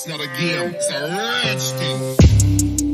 It's not a game, it's a rich thing.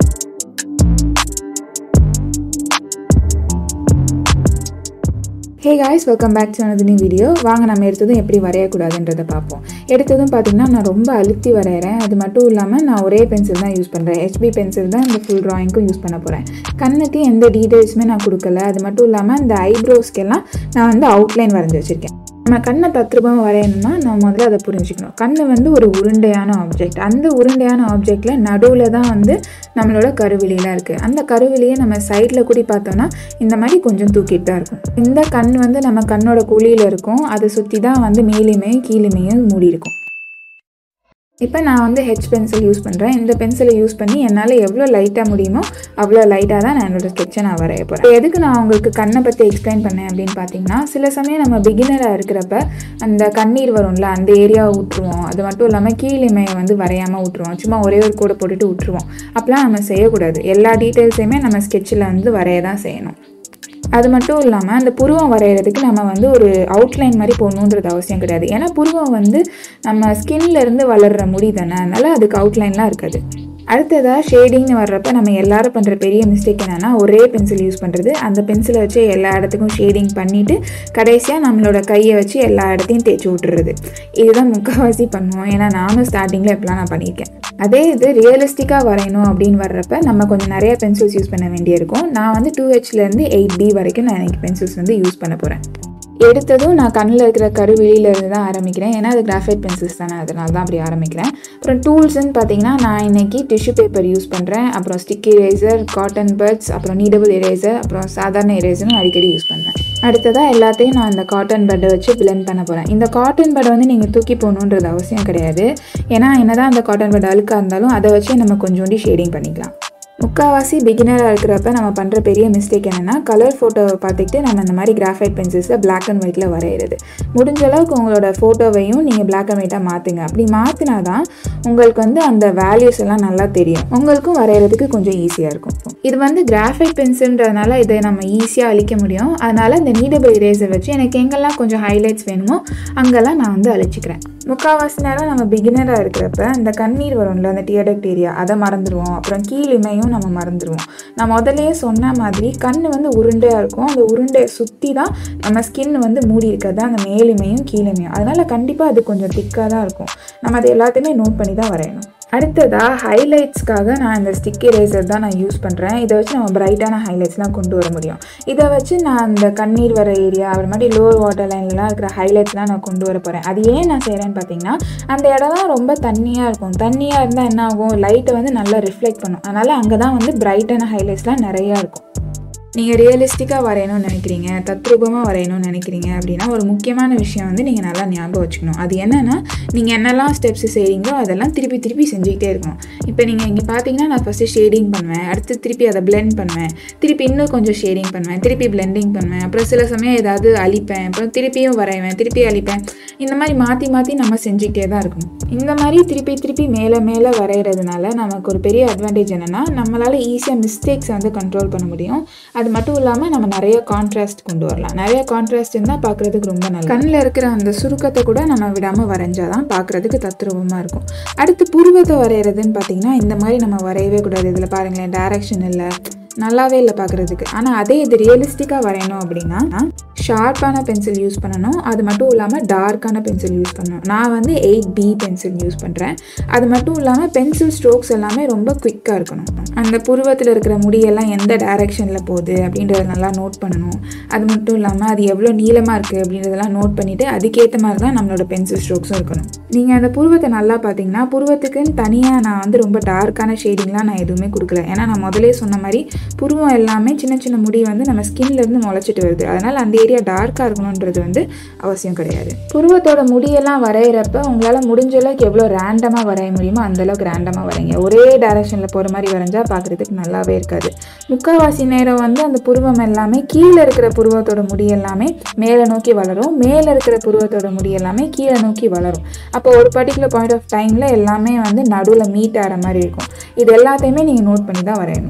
Hey guys welcome back to another new video வாங்க நம்ம எடுத்ததும் எப்படி வரையக்கூடாதுன்றதை பார்ப்போம் எடுத்ததும் பார்த்தீங்கன்னா நான் ரொம்ப அழுத்தி வரைகிறேன் அது மட்டும் இல்லாமல் நான் ஒரே பென்சில் தான் யூஸ் பண்ணுறேன் ஹெச்பி பென்சில் தான் இந்த ஃபுல் ட்ராயிங்க்கும் யூஸ் பண்ண போகிறேன் கண்ணுக்கு எந்த டீட்டெயில்ஸுமே நான் கொடுக்கல அது மட்டும் இல்லாமல் இந்த ஐப்ரோஸ்க்கெல்லாம் நான் வந்து அவுட்லைன் வரைஞ்சி வச்சுருக்கேன் நம்ம கண்ணை தத்ரூபமாக வரையணும்னா நம்ம முதல்ல அதை புரிஞ்சுக்கணும் கண்ணு வந்து ஒரு உருண்டையான ஆப்ஜெக்ட் அந்த உருண்டையான ஆப்ஜெக்டில் நடுவில் தான் வந்து நம்மளோட கருவிலிலாம் இருக்குது அந்த கருவிலியை நம்ம சைடில் கூடி பார்த்தோன்னா இந்த மாதிரி கொஞ்சம் தூக்கிட்டு தான் இருக்கும் இந்த கண் வந்து நம்ம கண்ணோட குழியில் இருக்கும் அதை சுற்றி தான் வந்து மேலுமையும் கீழுமையும் மூடி இருக்கும் இப்போ நான் வந்து ஹெச் பென்சில் யூஸ் பண்ணுறேன் இந்த பென்சிலை யூஸ் பண்ணி என்னால் எவ்வளோ லைட்டாக முடியுமோ அவ்வளோ லைட்டாக தான் நான் என்னோட ஸ்கெட்சை நான் வரைய போகிறேன் இப்போ எதுக்கு நான் உங்களுக்கு கண்ணை பற்றி எக்ஸ்பிளைன் பண்ணேன் அப்படின்னு பார்த்தீங்கன்னா சில சமயம் நம்ம பிகினராக இருக்கிறப்ப அந்த கண்ணீர் வரும்ல அந்த ஏரியாவை விட்டுருவோம் அது மட்டும் இல்லாமல் கீழிமையை வந்து வரையாமல் விட்டுருவோம் சும்மா ஒரே ஒரு கோடை போட்டுட்டு விட்டுருவோம் அப்போலாம் நம்ம செய்யக்கூடாது எல்லா டீட்டெயில்ஸையுமே நம்ம ஸ்கெட்சில் வந்து வரைய தான் செய்யணும் அது மட்டும் இல்லாமல் அந்த புருவம் வரைகிறதுக்கு நம்ம வந்து ஒரு அவுட்லைன் மாதிரி போடணுன்றது அவசியம் கிடையாது ஏன்னா புருவம் வந்து நம்ம ஸ்கின்ல இருந்து வளர்கிற முடி தானே அதனால் அதுக்கு அவுட்லைன்லாம் இருக்காது அடுத்ததாக ஷேடிங்னு வர்றப்ப நம்ம எல்லாரும் பண்ணுற பெரிய மிஸ்டேக் என்னென்னா ஒரே பென்சில் யூஸ் பண்ணுறது அந்த பென்சிலை வச்சு எல்லா இடத்துக்கும் ஷேடிங் பண்ணிவிட்டு கடைசியாக நம்மளோட கையை வச்சு எல்லா இடத்தையும் தேய்ச்சி விட்டுறது இதுதான் முக்கால்வாசி பண்ணுவோம் ஏன்னா நானும் ஸ்டார்டிங்கில் இப்படிலாம் நான் பண்ணியிருக்கேன் அதே இது ரியலிஸ்டிக்காக வரையணும் அப்படின்னு வர்றப்ப நம்ம கொஞ்சம் நிறைய பென்சில்ஸ் யூஸ் பண்ண வேண்டியிருக்கும் நான் வந்து டூ ஹெச்லேருந்து எயிட் பி வரைக்கும் நான் எனக்கு பென்சில்ஸ் வந்து யூஸ் பண்ண போகிறேன் எடுத்ததும் நான் கண்ணில் இருக்கிற கருவிலிருந்து தான் ஆரம்பிக்கிறேன் ஏன்னா அது கிராஃபைட் பென்சில்ஸ் தானே அதனால தான் அப்படி ஆரம்பிக்கிறேன் அப்புறம் டூல்ஸ்ன்னு பார்த்தீங்கன்னா நான் இன்னைக்கு டிஷ்யூ பேப்பர் யூஸ் பண்ணுறேன் அப்புறம் ஸ்டிக் எரேசர் காட்டன் பட்ஸ் அப்புறம் நீடபிள் எரேசர் அப்புறம் சாதாரண எரேசரும் அடிக்கடி யூஸ் பண்ணுறேன் அடுத்ததாக எல்லாத்தையும் நான் இந்த காட்டன் பட்டை வச்சு பிளெண்ட் பண்ண போகிறேன் இந்த காட்டன் பட்டை வந்து நீங்கள் தூக்கி போகணுன்றது அவசியம் கிடையாது ஏன்னா என்னதான் அந்த காட்டன் பட்டை அழுக்காக இருந்தாலும் அதை வச்சு நம்ம கொஞ்சோண்டி ஷேடிங் பண்ணிக்கலாம் முக்கால்வாசி பிகினராக இருக்கிறப்ப நம்ம பண்ணுற பெரிய மிஸ்டேக் என்னென்னா கலர் ஃபோட்டோவை பார்த்துக்கிட்டு நம்ம இந்த மாதிரி கிராஃபைட் பென்சில்ஸில் பிளாக் அண்ட் ஒயிட்டில் வரைகிறது முடிஞ்ச அளவுக்கு உங்களோட ஃபோட்டோவையும் நீங்கள் பிளாக் அண்ட் ஒயிட்டாக மாற்றுங்க அப்படி மாற்றினா தான் உங்களுக்கு வந்து அந்த வேல்யூஸ் எல்லாம் நல்லா தெரியும் உங்களுக்கும் வரைகிறதுக்கு கொஞ்சம் ஈஸியாக இருக்கும் இது வந்து கிராஃபைட் பென்சில்ன்றதுனால இதை நம்ம ஈஸியாக அழிக்க முடியும் அதனால் இந்த நீடபிள் இரேசர் வச்சு எனக்கு எங்கெல்லாம் கொஞ்சம் ஹைலைட்ஸ் வேணுமோ அங்கெல்லாம் நான் வந்து அழிச்சிக்கிறேன் முக்கால்வாசி நேரம் நம்ம பிகினராக இருக்கிறப்ப அந்த கண்ணீர் வரும்ல அந்த டியடக்ட் ஏரியா அதை மறந்துடுவோம் அப்புறம் கீழிமையும் நம்ம மறந்துடுவோம் நான் முதல்லயே சொன்ன மாதிரி கண் வந்து உருண்டையாக இருக்கும் அந்த உருண்டையை சுற்றி தான் நம்ம ஸ்கின் வந்து மூடி இருக்கிறது அந்த மேலுமையும் கீழுமையும் அதனால் கண்டிப்பாக அது கொஞ்சம் திக்காக தான் இருக்கும் நம்ம அதை எல்லாத்தையுமே நோட் பண்ணி தான் வரையணும் அடுத்ததாக ஹைலைட்ஸ்க்காக நான் இந்த ஸ்டிக் எரேசர் தான் நான் யூஸ் பண்ணுறேன் இதை வச்சு நம்ம பிரைட்டான ஹைலைட்ஸ்லாம் கொண்டு வர முடியும் இதை வச்சு நான் அந்த கண்ணீர் வர ஏரியா அப்புறமாட்டி லோவர் வாட்டர் லைன்லலாம் இருக்கிற ஹைலைட்ஸ்லாம் நான் கொண்டு வர போகிறேன் அது ஏன் நான் செய்கிறேன்னு பார்த்தீங்கன்னா அந்த இடம்லாம் ரொம்ப தண்ணியாக இருக்கும் தண்ணியாக இருந்தால் என்ன ஆகும் லைட்டை வந்து நல்லா ரிஃப்ளெக்ட் பண்ணும் அதனால் அங்கே தான் வந்து பிரைட்டான ஹைலைட்ஸ்லாம் நிறையா இருக்கும் நீங்கள் ரியலிஸ்டிக்காக வரையணும்னு நினைக்கிறீங்க தத்ரூபமாக வரையணும்னு நினைக்கிறீங்க அப்படின்னா ஒரு முக்கியமான விஷயம் வந்து நீங்கள் நல்லா ஞாபகம் வச்சுக்கணும் அது என்னென்னா நீங்கள் என்னெல்லாம் ஸ்டெப்ஸ் செய்கிறீங்களோ அதெல்லாம் திருப்பி திருப்பி செஞ்சுக்கிட்டே இருக்கணும் இப்போ நீங்கள் இங்கே பார்த்தீங்கன்னா நான் ஃபஸ்ட்டு ஷேடிங் பண்ணுவேன் அடுத்து திருப்பி அதை பிளெண்ட் பண்ணுவேன் திருப்பி இன்னும் கொஞ்சம் ஷேடிங் பண்ணுவேன் திருப்பி பிளெண்டிங் பண்ணுவேன் அப்புறம் சில சமயம் ஏதாவது அழிப்பேன் அப்புறம் திருப்பியும் வரைவேன் திருப்பி அழிப்பேன் இந்த மாதிரி மாற்றி மாற்றி நம்ம செஞ்சுக்கிட்டே தான் இருக்கணும் இந்த மாதிரி திருப்பி திருப்பி மேலே மேலே வரைகிறதுனால நமக்கு ஒரு பெரிய அட்வான்டேஜ் என்னென்னா நம்மளால் ஈஸியாக மிஸ்டேக்ஸை வந்து கண்ட்ரோல் பண்ண முடியும் அது மட்டும் இல்லாமல் நம்ம நிறைய கான்ட்ராஸ்ட் கொண்டு வரலாம் நிறைய கான்ட்ராஸ்ட் இருந்தால் பார்க்குறதுக்கு ரொம்ப நல்லா கண்ணில் இருக்கிற அந்த சுருக்கத்தை கூட நம்ம விடாமல் வரைஞ்சாதான் பார்க்குறதுக்கு தத்ரூபமாக இருக்கும் அடுத்து புருவத்தை வரைகிறதுன்னு பார்த்தீங்கன்னா இந்த மாதிரி நம்ம வரையவே கூடாது இதில் பாருங்களேன் டைரக்ஷன் இல்லை நல்லாவே இல்லை பார்க்குறதுக்கு ஆனால் அதே இது ரியலிஸ்டிக்காக வரையணும் அப்படின்னா ஷார்ப்பான பென்சில் யூஸ் பண்ணணும் அது மட்டும் இல்லாமல் டார்க்கான பென்சில் யூஸ் பண்ணணும் நான் வந்து எயிட் பி பென்சில் யூஸ் பண்ணுறேன் அது மட்டும் இல்லாமல் பென்சில் ஸ்ட்ரோக்ஸ் எல்லாமே ரொம்ப குயிக்காக இருக்கணும் அந்த புருவத்தில் இருக்கிற முடியெல்லாம் எந்த டைரெக்ஷனில் போகுது அப்படின்றத நல்லா நோட் பண்ணணும் அது மட்டும் இல்லாமல் அது எவ்வளோ நீளமாக இருக்குது அப்படின்றதெல்லாம் நோட் பண்ணிவிட்டு அதுக்கேற்ற மாதிரி தான் நம்மளோட பென்சில் ஸ்ட்ரோக்ஸும் இருக்கணும் நீங்கள் அந்த புருவத்தை நல்லா பார்த்தீங்கன்னா புருவத்துக்குன்னு தனியாக நான் வந்து ரொம்ப டார்க்கான ஷேடிங்லாம் நான் எதுவுமே கொடுக்கல ஏன்னா நான் முதலே சொன்ன மாதிரி புருவம் எல்லாமே சின்ன சின்ன முடி வந்து நம்ம ஸ்கின்லேருந்து முளைச்சிட்டு வருது அதனால் அந்த ஏரியா டார்க்காக இருக்கணுன்றது வந்து அவசியம் கிடையாது புருவத்தோட முடியெல்லாம் வரைகிறப்ப உங்களால் முடிஞ்ச அளவுக்கு எவ்வளோ ரேண்டமாக வரைய முடியுமோ அந்தளவுக்கு ரேண்டமாக வரைங்க ஒரே டைரக்ஷனில் போகிற மாதிரி வரைஞ்சா பார்க்குறதுக்கு நல்லாவே இருக்காது முக்கால்வாசி நேரம் வந்து அந்த புருவம் எல்லாமே கீழே இருக்கிற புருவத்தோட முடி எல்லாமே மேலே நோக்கி வளரும் மேலே இருக்கிற புருவத்தோட முடி எல்லாமே கீழே நோக்கி வளரும் அப்போ ஒரு பர்டிகுலர் பாயிண்ட் ஆஃப் டைமில் எல்லாமே வந்து நடுவில் மீட் ஆகிற மாதிரி இருக்கும் இது எல்லாத்தையுமே நீங்கள் நோட் பண்ணி தான் வரையணும்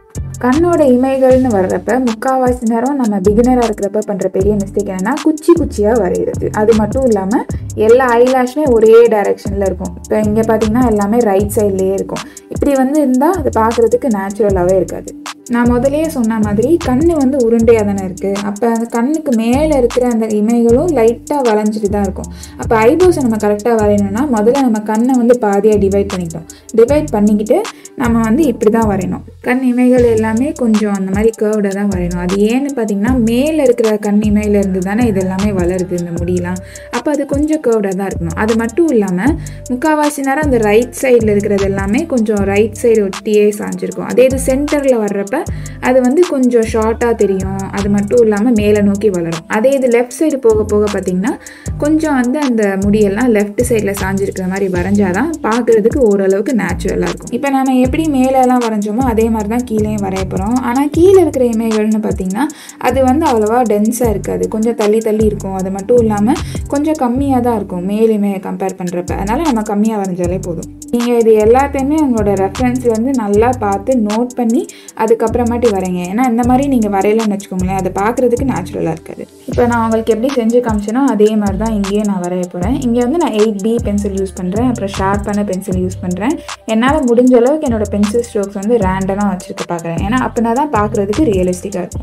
கண்ணோட இமைகள்னு வர்றப்ப முக்கால்வாசி நேரம் நம்ம பிகினராக இருக்கிறப்ப பண்ணுற பெரிய மிஸ்டேக் என்னென்னா குச்சி குச்சியாக வரைகிறது அது மட்டும் இல்லாமல் எல்லா ஐலாஷுமே ஒரே டைரெக்ஷனில் இருக்கும் இப்போ இங்கே பார்த்தீங்கன்னா எல்லாமே ரைட் சைட்லேயே இருக்கும் இப்படி வந்து இருந்தால் அது பார்க்குறதுக்கு நேச்சுரலாகவே இருக்காது நான் முதல்லயே சொன்ன மாதிரி கண் வந்து உருண்டையாக தானே இருக்குது அப்போ அந்த கண்ணுக்கு மேலே இருக்கிற அந்த இமைகளும் லைட்டாக வளைஞ்சிட்டு தான் இருக்கும் அப்போ ஐப்ரோஸை நம்ம கரெக்டாக வரையணும்னா முதல்ல நம்ம கண்ணை வந்து பாதியாக டிவைட் பண்ணிட்டோம் டிவைட் பண்ணிக்கிட்டு நம்ம வந்து இப்படி தான் வரையணும் கண் இமைகள் எல்லாமே கொஞ்சம் அந்த மாதிரி கேர்வ்டாக தான் வரையணும் அது ஏன்னு பார்த்தீங்கன்னா மேலே இருக்கிற கண் இமையிலேருந்து தானே இது எல்லாமே வளருது இந்த முடியெல்லாம் அப்போ அது கொஞ்சம் கேர்வ்டாக தான் இருக்கணும் அது மட்டும் இல்லாமல் முக்கால்வாசி நேரம் அந்த ரைட் சைடில் இருக்கிறது எல்லாமே கொஞ்சம் ரைட் சைடு ஒட்டியே சாஞ்சிருக்கும் அதே இது சென்டரில் வர்றப்ப அது வந்து கொஞ்சம் ஷார்ட்டாக தெரியும் அது மட்டும் இல்லாமல் மேலே நோக்கி வளரும் அதே இது லெஃப்ட் சைடு போக போக பார்த்திங்கன்னா கொஞ்சம் வந்து அந்த முடியெல்லாம் லெஃப்ட் சைடில் சாஞ்சிருக்கிற மாதிரி வரைஞ்சாதான் பார்க்குறதுக்கு ஓரளவுக்கு நேச்சுரலாக இருக்கும் இப்போ நம்ம எப்படி மேலெல்லாம் வரைஞ்சோமோ அதே மாதிரி தான் கீழேயும் வரைய போகிறோம் ஆனால் கீழே இருக்கிற இமைகள்னு பார்த்திங்கன்னா அது வந்து அவ்வளோவா டென்ஸாக இருக்காது கொஞ்சம் தள்ளி தள்ளி இருக்கும் அது மட்டும் இல்லாமல் கொஞ்சம் கம்மியாக தான் இருக்கும் மேல் இமையை கம்பேர் பண்ணுறப்ப அதனால் நம்ம கம்மியாக வரைஞ்சாலே போதும் நீங்கள் இது எல்லாத்தையுமே உங்களோட ரெஃபரன்ஸில் வந்து நல்லா பார்த்து நோட் பண்ணி அதுக்கப்புறமாட்டி வரைங்க ஏன்னா இந்த மாதிரி நீங்கள் வரையலன்னு வச்சுக்கோங்களேன் அதை பார்க்குறதுக்கு நேச்சுரலாக இருக்காது இப்போ நான் உங்களுக்கு எப்படி செஞ்சு காமிச்சேனோ அதே மாதிரி தான் இங்கேயும் நான் வரைய போகிறேன் இங்கே வந்து நான் எயிட் பி பென்சில் யூஸ் பண்ணுறேன் அப்புறம் ஷார்ப்பான பென்சில் யூஸ் பண்ணுறேன் என்னால் முடிஞ்ச அளவுக்கு என்னோட பென்சில் ஸ்ட்ரோக்ஸ் வந்து ரேண்டமாக வச்சுருக்க பார்க்குறேன் ஏன்னா அப்படின்னா தான் பார்க்குறதுக்கு ரியலிஸ்டிக்காக இருக்கும்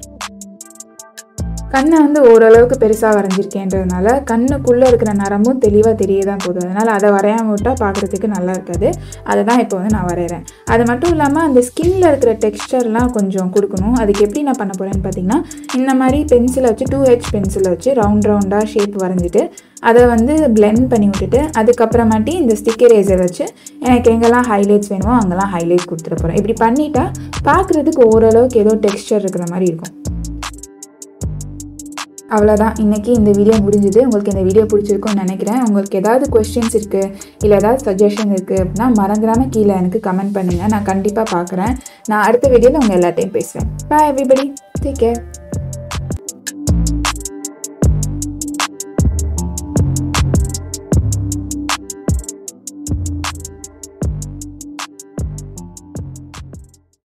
கண்ணை வந்து ஓரளவுக்கு பெருசாக வரைஞ்சிருக்கேன்றதுனால கண்ணுக்குள்ளே இருக்கிற நரம்பும் தெளிவாக தெரிய தான் போதும் அதனால் அதை வரையாம விட்டால் பார்க்குறதுக்கு நல்லா இருக்காது அதை தான் இப்போ வந்து நான் வரைகிறேன் அது மட்டும் இல்லாமல் அந்த ஸ்கின்னில் இருக்கிற டெக்ஸ்டர்லாம் கொஞ்சம் கொடுக்கணும் அதுக்கு எப்படி நான் பண்ண போகிறேன்னு பார்த்தீங்கன்னா இந்த மாதிரி பென்சிலை வச்சு டூ ஹெச் பென்சிலை வச்சு ரவுண்ட் ரவுண்டாக ஷேப் வரைஞ்சிட்டு அதை வந்து பிளெண்ட் பண்ணி விட்டுட்டு அதுக்கப்புறமாட்டி இந்த ஸ்டிக்கர் ரேசர் வச்சு எனக்கு எங்கெல்லாம் ஹைலைட்ஸ் வேணுமோ அங்கெல்லாம் ஹைலைட் கொடுத்துட போகிறேன் இப்படி பண்ணிட்டா பார்க்குறதுக்கு ஓரளவுக்கு ஏதோ டெக்ஸ்டர் இருக்கிற மாதிரி இருக்கும் அவ்வளோதான் இன்றைக்கி இந்த வீடியோ முடிஞ்சுது உங்களுக்கு இந்த வீடியோ பிடிச்சிருக்கும்னு நினைக்கிறேன் உங்களுக்கு ஏதாவது கொஸ்டின்ஸ் இருக்குது இல்லை ஏதாவது சஜஷன் இருக்குது அப்படின்னா மறந்துடாமல் கீழே எனக்கு கமெண்ட் பண்ணுங்கள் நான் கண்டிப்பாக பார்க்குறேன் நான் அடுத்த வீடியோவில் உங்கள் எல்லாத்தையும் பேசுவேன் பாய் எவ்ரிபடி டேக் கேர்